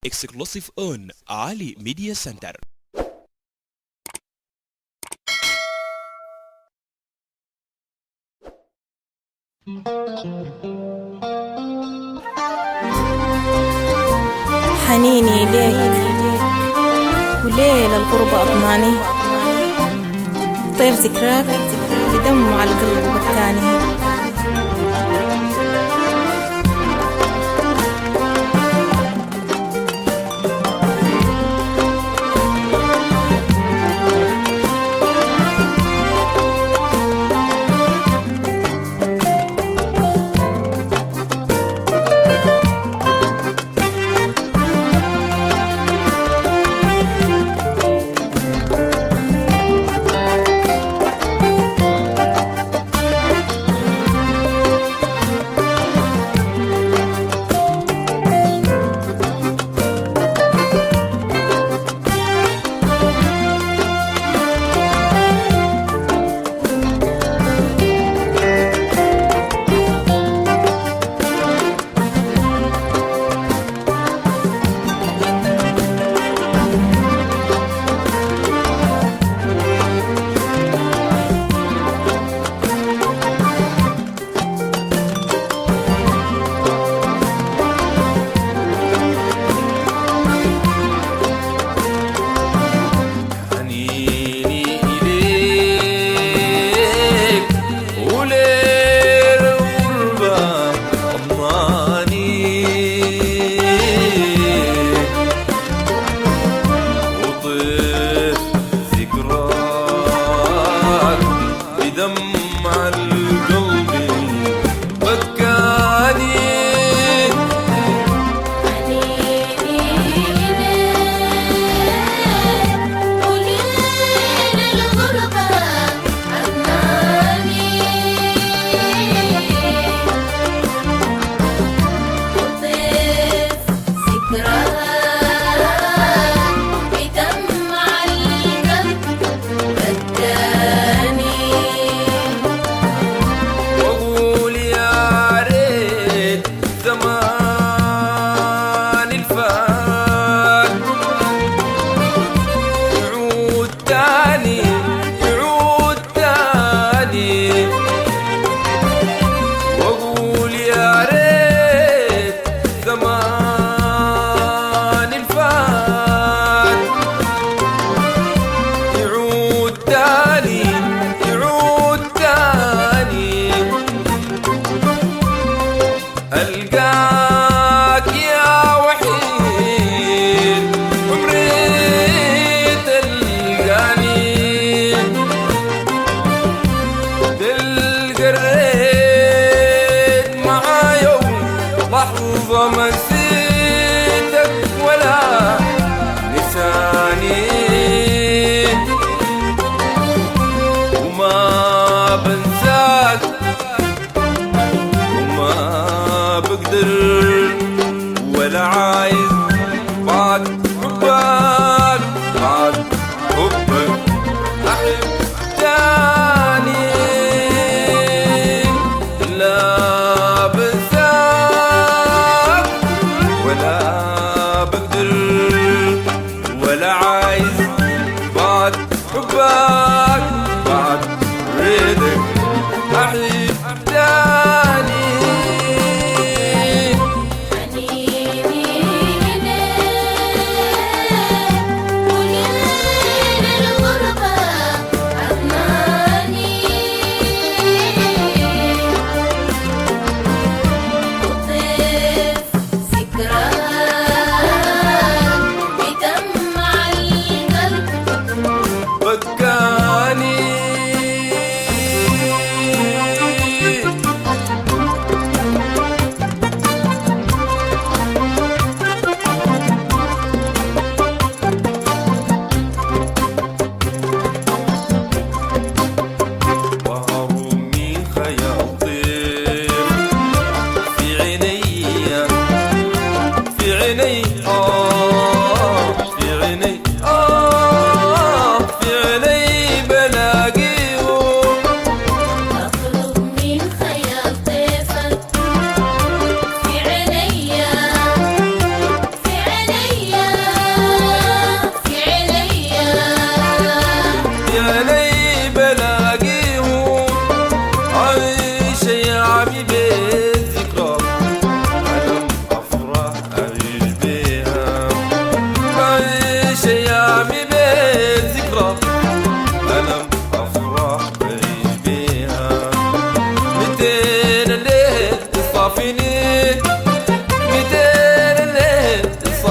exclusive on Ali Media Center. حنيني إليك وليل الغربة أطماني طير ذكراك بدم على القلب بكاني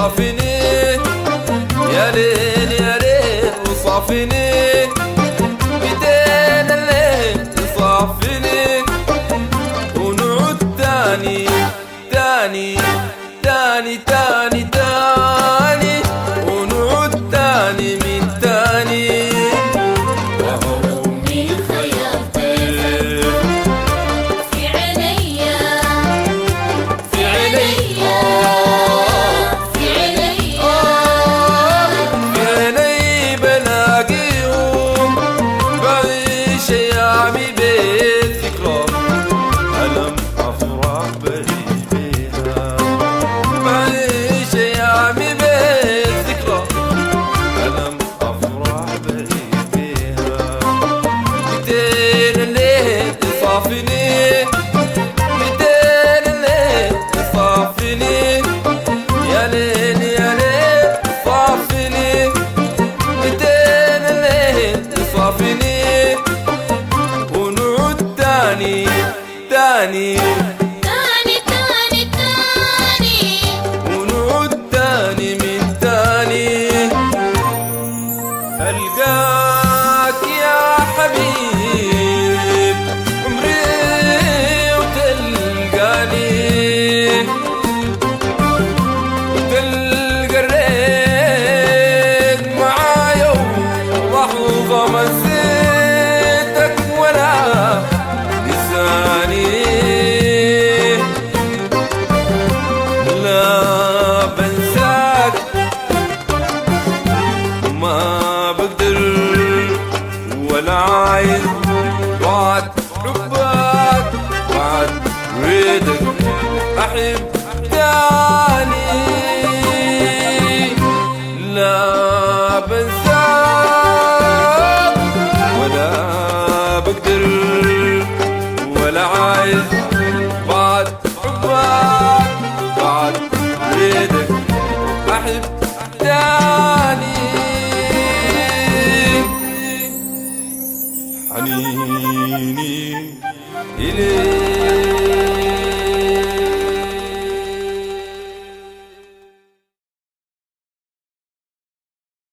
صافني يا ليل يا ليل وصافني بدينا الليل صافني ونعود تاني تاني تاني تاني تاني ونعود تاني من تاني همومي خيالتك في عينيا في عيني في عينيا في عيني بلاقيهم بعيش ايامي بالذكرى ألم أفرح بعيش بيها بعيش ايامي بالذكرى ألم أفرح بعيش بيها ميتين الليل صافني ميتين الليل صافني يا ليل يا ليل صافني ميتين الليل صافني ونعود تاني تاني تاني تاني تاني ونعود تاني من تاني ألقاك يا حبيب عمري وتلقاني وتلقى الريد معايا لحظة مسيتك ولا لساني لا بنساك ما بقدر ولا عايز بعد حبك بعد ريدك احب تاني لا بنساك ولا بقدر ولا عايز بعد حبك بعد ريدك احب تاني حنيني إليك